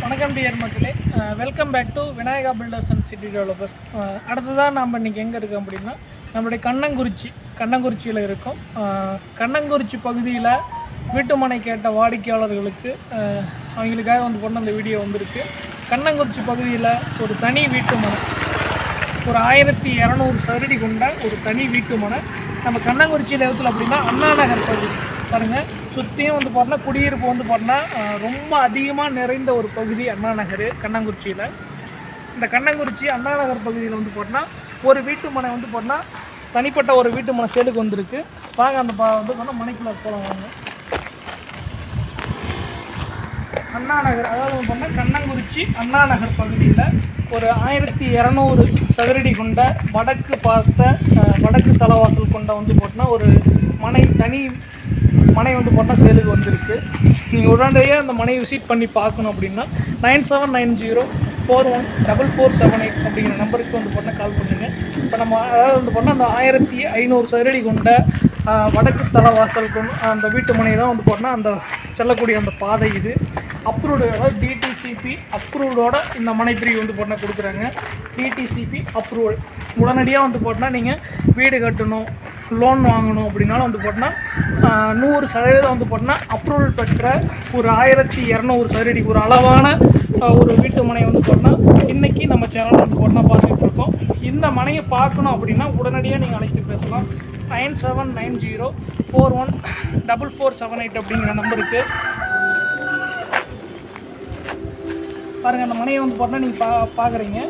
வணக்கம் டியர் மக்களே welcome back to Vinayaka builders and city developers அடுத்ததாக நம்ம இன்றைக்கி எங்கே இருக்கோம் அப்படின்னா நம்மளுடைய கண்ணங்குறிச்சி கண்ணங்குறிச்சியில் இருக்கோம் அஹ், கண்ணங்குறிச்சி பகுதியில் வீட்டுமனை கேட்ட வாடிக்கையாளர்களுக்கு அஹ், அவங்களுக்காக வந்து கொண்டு அந்த வீடியோ வந்திருக்கு கண்ணங்குறிச்சி பகுதியில் ஒரு தனி வீட்டுமனை ஒரு ஆயிரத்தி இரநூறு சதுரடி கொண்ட ஒரு தனி வீட்டுமனை நம்ம கண்ணங்குறிச்சியில் இடத்துல அப்படின்னா அண்ணா நகர் பகுதி பாருங்கள் சுற்றியும் வந்து பார்த்தோன்னா குடியிருப்பு வந்து பார்த்தோன்னா அஹ், ரொம்ப அதிகமாக நிறைந்த ஒரு பகுதி அண்ணா நகர் கண்ணங்குறிச்சியில் இந்த கண்ணங்குறிச்சி அண்ணா நகர் பகுதியில் வந்து பார்த்தோன்னா ஒரு வீட்டு மனை வந்து பார்த்தோன்னா தனிப்பட்ட ஒரு வீட்டு மனை சேலுக்கு வந்திருக்கு வாங்க அந்த பா வந்து பார்த்தா மனைக்குள்ள போகலாம் வாங்க அண்ணா நகர் அதாவது வந்து பார்த்தா கண்ணங்குறிச்சி அண்ணா நகர் பகுதியில் ஒரு ஆயிரத்தி இரநூறு சதுரடி கொண்ட வடக்கு பார்த்த அஹ், வடக்கு தலைவாசல் கொண்ட வந்து போட்டோன்னா ஒரு மனை தனி மனை வந்து போட்டால் சேலுக்கு வந்திருக்கு நீங்கள் உடனடியாக அந்த மனையை விசிட் பண்ணி பார்க்கணும் அப்படின்னா nine seven nine zero four one double four seven eight அப்படிங்கிற நம்பருக்கு வந்து போட்டால் கால் பண்ணுங்கள் இப்போ நம்ம அதாவது வந்து போட்டால் அந்த ஆயிரத்தி ஐநூறு சதுரடி கொண்ட ஆஹ், வடக்கு தலைவாசல் கொண்டு அந்த வீட்டு மனை தான் வந்து போட்டால் அந்த செல்லக்கூடிய அந்த பாதை இது அப்ரூவ்டு அதாவது டிடிசிபி அப்ரூவ்டோட இந்த மனை பிரிவு வந்து போட்டால் கொடுக்குறாங்க டிடிசிபி அப்ரூவல் உடனடியாக வந்து போட்டால் நீங்கள் வீடு கட்டணும் லோன் வாங்கணும் அப்படின்னாலும் வந்து போட்டால் நூறு சதவீதம் வந்து போட்டால் அப்ரூவல் பெற்ற ஒரு ஆயிரத்தி இரநூறு சதுரடி ஒரு அளவான ஆஹ், ஒரு வீட்டு மனை வந்து போட்டால் இன்றைக்கி நம்ம சேனலில் வந்து போட்டால் பார்த்துட்டு இருக்கோம் இந்த மனையை பார்க்கணும் அப்படின்னா உடனடியாக நீங்கள் அழைத்து பேசலாம் nine seven nine zero four one double four seven eight அப்படிங்கிற நம்பருக்கு பாருங்கள் அந்த மனையை வந்து போட்டால் நீங்கள் பா பார்க்குறீங்க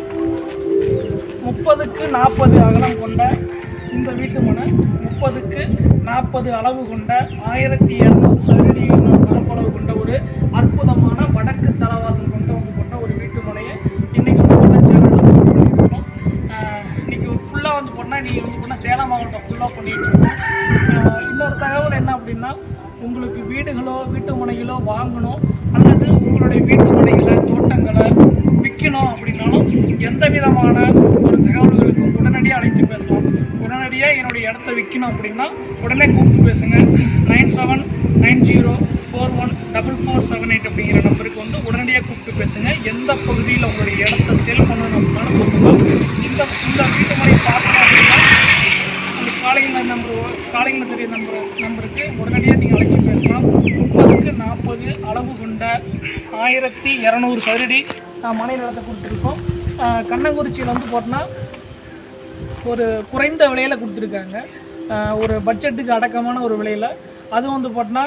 முப்பதுக்கு நாற்பது அகலம் கொண்ட இந்த வீட்டு மனை முப்பதுக்கு நாற்பது அளவு கொண்ட ஆயிரத்தி இரநூறு சதுரடி பரப்பளவு கொண்ட ஒரு அற்புதமான வடக்கு தலவாசல் கொண்ட வந்து கொண்ட ஒரு வீட்டு மனையை இன்றைக்கி வந்து கொண்ட சேனலில் பண்ணியிருக்கோம் ஆஹ் இன்னைக்கு ஃபுல்லாக வந்து போனால் நீங்கள் வந்து போனால் சேலம் மாவட்டம் ஃபுல்லாக பண்ணிகிட்டு இருக்கோம் ஆஹ் இன்னொரு தகவல் என்ன அப்படின்னா உங்களுக்கு வீடுகளோ வீட்டு மனைகளோ வாங்கணும் அல்லது உங்களுடைய வீட்டு மனைகளை தோட்டங்களை விற்கணும் அப்படின்னாலும் எந்த விதமான ஒரு தகவல்களுக்கும் உடனடியாக அழைத்து பேசலாம் உடனடியாக என்னுடைய இடத்த விற்கணும் அப்படின்னா உடனே கூப்பிட்டு பேசுங்க nine seven nine zero four one double four seven eight அப்படிங்கிற நம்பருக்கு வந்து உடனடியாக கூப்பிட்டு பேசுங்க எந்த பகுதியில் உங்களுடைய இடத்த சேல் பண்ணணும் அப்படின்னாலும் சொல்லுங்கள் இந்த இந்த வீட்டு மனை பார்க்கணும் அப்படின்னா அந்த ஸ்காலிங்கில் நம்பர் ஸ்காலிங்கில் தெரிய நம்பர் நம்பருக்கு உடனடியாக நீங்கள் அழைச்சி பேசலாம் முப்பதுக்கு நாற்பது அளவு கொண்ட ஆயிரத்தி இரநூறு சதுரடி நான் மனை நிலத்தை கொடுத்துருக்கோம் ஆஹ் கண்ணங்குறிச்சியில் வந்து போட்டோன்னா ஒரு குறைந்த விலையில் கொடுத்துருக்காங்க ஆஹ் ஒரு பட்ஜெட்டுக்கு அடக்கமான ஒரு விலையில் அதுவும் வந்து போட்டோன்னா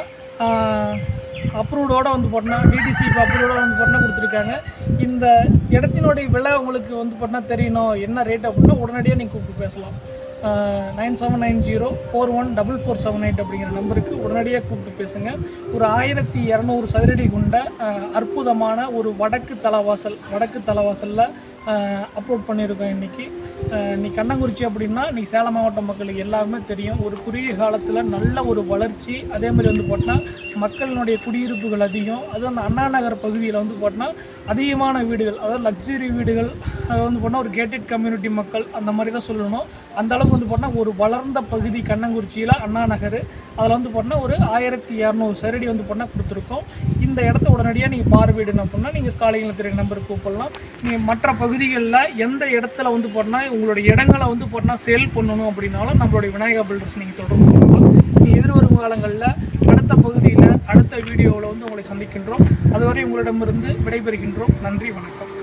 அப்ரூவ்டோட வந்து போட்டோன்னா டிடிசி அப்ரூவோட வந்து போட்டோன்னா கொடுத்துருக்காங்க இந்த இடத்தினுடைய விலை உங்களுக்கு வந்து போட்டோன்னா தெரியணும் என்ன ரேட் அப்படின்னா உடனடியாக நீங்கள் கூப்பிட்டு பேசலாம் nine seven nine zero four one double four seven eight அப்படிங்கிற நம்பருக்கு உடனடியாக கூப்பிட்டு பேசுங்க ஒரு ஆயிரத்தி இரநூறு சதுரடி கொண்ட ஆஹ், அற்புதமான ஒரு வடக்கு தலவாசல் வடக்கு தலவாசலில் அப்லோட் பண்ணியிருக்கோம் இன்றைக்கி இன்னைக்கு கண்ணங்குறிச்சி அப்படின்னா இன்னைக்கு சேலம் மாவட்ட மக்களுக்கு எல்லாருமே தெரியும் ஒரு குறுகிய காலத்தில் நல்ல ஒரு வளர்ச்சி அதே மாதிரி வந்து போட்டால் மக்களினுடைய குடியிருப்புகள் அதிகம் அதுவும் அந்த அண்ணா நகர் பகுதியில் வந்து போட்டால் அதிகமான வீடுகள் அதாவது லக்ஸுரி வீடுகள் அது வந்து போட்டால் ஒரு கேட்டட் கம்யூனிட்டி மக்கள் அந்த மாதிரி தான் சொல்லணும் அந்த அளவுக்கு வந்து போட்டால் ஒரு வளர்ந்த பகுதி கண்ணங்குறிச்சியில் அண்ணா நகர் அதில் வந்து போட்டால் ஒரு ஆயிரத்தி இரநூறு சரடி வந்து போட்டால் கொடுத்துருக்கோம் இந்த இடத்த உடனடியாக நீங்கள் பார்வையிடணும் அப்படின்னா நீங்கள் ஸ்காலிங்கில் தெரிய நம்பருக்கு கூப்பிடலாம் நீங்கள் மற்ற பகுதிகளில் எந்த இடத்துல வந்து போட்டால் உங்களுடைய இடங்களை வந்து போட்டால் சேல் பண்ணணும் அப்படின்னாலும் நம்மளுடைய விநாயகா பில்டர்ஸ் நீங்கள் தொடர்பு கொள்ளலாம் நீங்கள் எதிர்வரும் காலங்களில் அடுத்த பகுதியில் அடுத்த வீடியோவில் வந்து உங்களை சந்திக்கின்றோம் அதுவரை உங்களிடமிருந்து விடைபெறுகின்றோம் நன்றி வணக்கம்